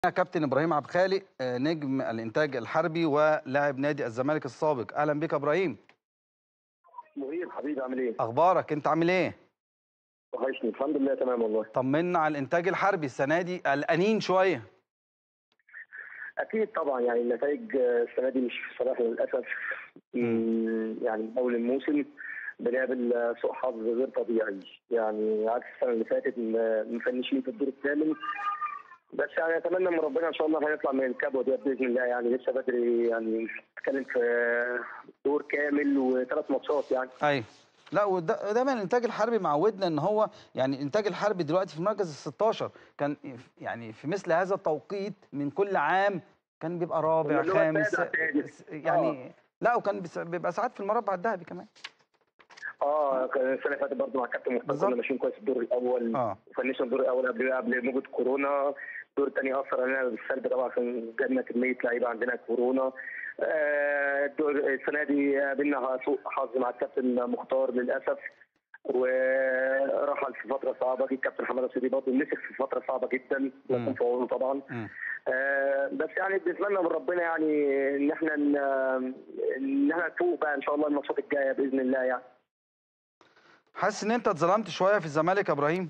كابتن ابراهيم عبد الخالق آه، نجم الانتاج الحربي ولاعب نادي الزمالك السابق اهلا بك يا ابراهيم مهيب حبيبي عامل ايه؟ اخبارك انت عامل ايه وحشني الحمد لله تمام والله طمنا على الانتاج الحربي السنه دي قلقانين شويه اكيد طبعا يعني النتائج آه، السنه دي مش في صالحنا للاسف مم، يعني من اول الموسم بنقابل آه، سوء حظ غير طبيعي يعني عكس السنه اللي فاتت م- مفنشين في الدور الثامن بس يعني اتمنى من ربنا ان شاء الله هنطلع من الكبوه دي باذن الله يعني لسه بدري يعني نتكلم في دور كامل وثلاث ماتشات يعني ايوه لا وده دايما الانتاج الحربي معودنا ان هو يعني الانتاج الحربي دلوقتي في المركز ال 16 كان يعني في مثل هذا التوقيت من كل عام كان بيبقى رابع اللي هو خامس السابع، السادس. يعني لا وكان بيس- بيبقى ساعات في المربع الذهبي كمان اه كان السنه اللي فاتت برضه مع كابتن مختار بالظبط. كنا ماشيين كويس في الدور الاول اه وفنشنا الدور الاول قبل قبل موجه كورونا الدور الثاني اثر علينا بالسلب طبعا عشان جالنا كميه لعيبه عندنا كورونا آه، الدور السنه دي قابلنا سوء حظ مع الكابتن مختار للاسف ورحل في فتره صعبه جه الكابتن حماده سيدي برضه مسك في فتره صعبه جدا مم. يكون في عونه طبعا مم. آه، بس يعني بنتمنى من ربنا يعني ان احنا ن- ان احنا نفوق بقى ان شاء الله الماتشات الجايه باذن الله يعني حاسس ان انت اتظلمت شويه في الزمالك يا ابراهيم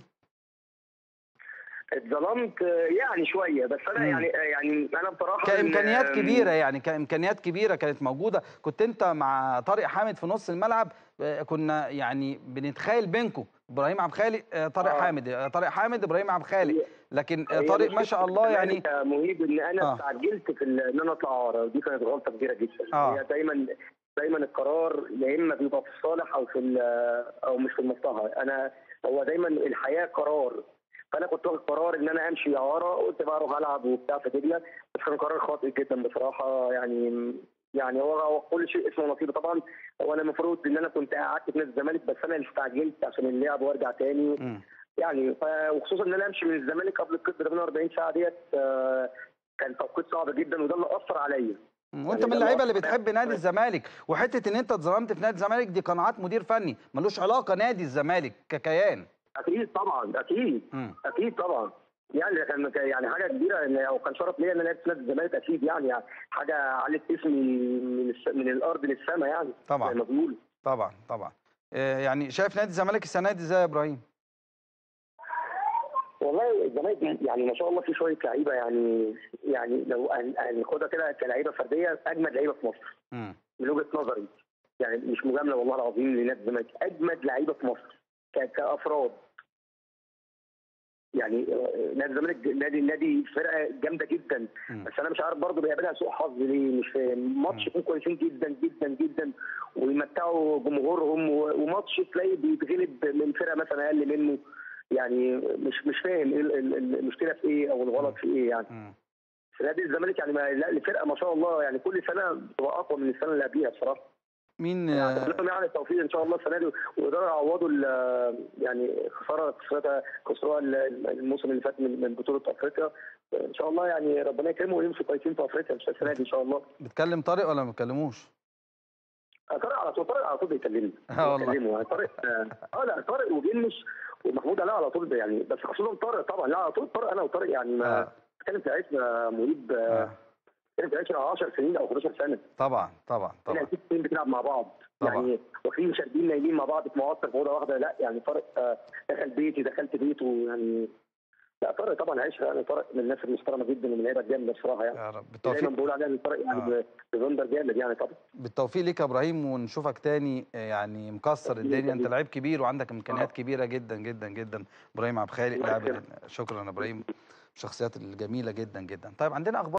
اتظلمت آه، يعني شويه بس انا مم. يعني يعني انا بصراحه كامكانيات إن- كبيره يعني كامكانيات كبيره كانت موجوده كنت انت مع طارق حامد في نص الملعب آه، كنا يعني بنتخيل بينكم ابراهيم عبد الخالق آه، طارق آه. حامد آه، طارق حامد ابراهيم عبد الخالق لكن آه، هي طارق ما مشكلة شاء الله يعني الزمالك يا مهيب ان انا آه. استعجلت في ال- ان انا اطلع ورا ودي كانت غلطه كبيره جدا آه. هي دايما دايما القرار يا اما بيبقى في الصالح او في ال- او مش في المصلحه انا هو دايما الحياه قرار فانا كنت واخد قرار ان انا امشي ورا قلت بقى اروح العب وبتاع في دجله بس كان قرار خاطئ جدا بصراحه يعني يعني هو هو كل شيء اسمه نصيب طبعا هو انا المفروض ان انا كنت قعدت في نادي الزمالك بس انا اللي استعجلت عشان اللعب وارجع تاني مم. يعني ف- وخصوصا ان انا امشي من الزمالك قبل القيد ب 48 ساعه ديت آه، كان توقيت صعب جدا وده اللي اثر عليا مم. وانت يعني من ده اللعيبه اللي اللي بتحب أثر. نادي الزمالك وحته ان انت اتظلمت في نادي الزمالك دي قناعات مدير فني ملوش علاقه نادي الزمالك ككيان اكيد طبعا اكيد مم. اكيد طبعا يعني كان يعني حاجه كبيره إن- او كان شرف ليا ان انا لعبت في نادي الزمالك اكيد يعني, يعني حاجه علت اسمي من الس- من الارض للسماء يعني طبعا زي ما بيقولوا طبعا طبعا آه، يعني شايف نادي الزمالك السنه دي ازاي يا ابراهيم والله الزمالك يعني ما شاء الله في شويه لعيبه يعني يعني لو هن- هناخدها كده كلعيبه فرديه اجمد لعيبه في مصر مم. من وجهه نظري يعني مش مجامله والله العظيم لنادي الزمالك اجمد لعيبه في مصر ك- كافراد يعني آه، نادي الزمالك نادي نادي فرقه جامده جدا مم. بس انا مش عارف برضه بيقابلها سوء حظ ليه مش فاهم ماتش يكون كويسين جدا جدا جدا ويمتعوا جمهورهم و- وماتش تلاقي بيتغلب من فرقه مثلا اقل منه يعني مش مش فاهم ايه ال- ال- المشكله في ايه او الغلط في ايه يعني مم. في نادي الزمالك يعني ما لا الفرقه ما شاء الله يعني كل سنه بتبقى اقوى من السنه اللي قبليها بصراحه مين يعني آه، لهم يعني التوفيق ان شاء الله السنه دي ويقدروا يعوضوا ال- يعني خساره خسرتها خسروها ال- الموسم اللي فات من من بطوله افريقيا ان شاء الله يعني ربنا يكرمهم ويمشوا كويسين في افريقيا مش السنه دي ان شاء الله بتكلم طارق ولا ما بتكلموش طارق على طول طارق على طول بيكلمني آه والله. بيكلمه يعني طارق اه لا طارق وجنش ومحمود علاء على طول يعني بس خصوصا طارق طبعا لا على طول طارق انا وطارق يعني ما آه. بتكلم في عشره مريب آه. بتكلم في عشره 10 سنين او 11 سنه طبعا طبعا احنا طبعا ست سنين بنلعب مع بعض طبعا. يعني واقفين شادين نايمين مع بعض في معسكر في اوضه واحده لا يعني طارق آه، دخل بيتي دخلت بيته يعني لا طارق طبعا عشره يعني طارق من الناس المحترمه جدا ومن اللعيبه الجامده بصراحه يعني يا رب دايما بالتوفيق بقول عليها ان طارق يعني آه. بفندر جامد يعني طبعا بالتوفيق ليك يا ابراهيم ونشوفك تاني آه، يعني مكسر أكيد، الدنيا انت أكيد. لعيب كبير وعندك امكانيات آه. كبيره جدا جدا جدا ابراهيم عبد الخالق الله لاعب يكرمك. شكرا يا ابراهيم الشخصيات الجميله جدا جدا طيب عندنا اخبار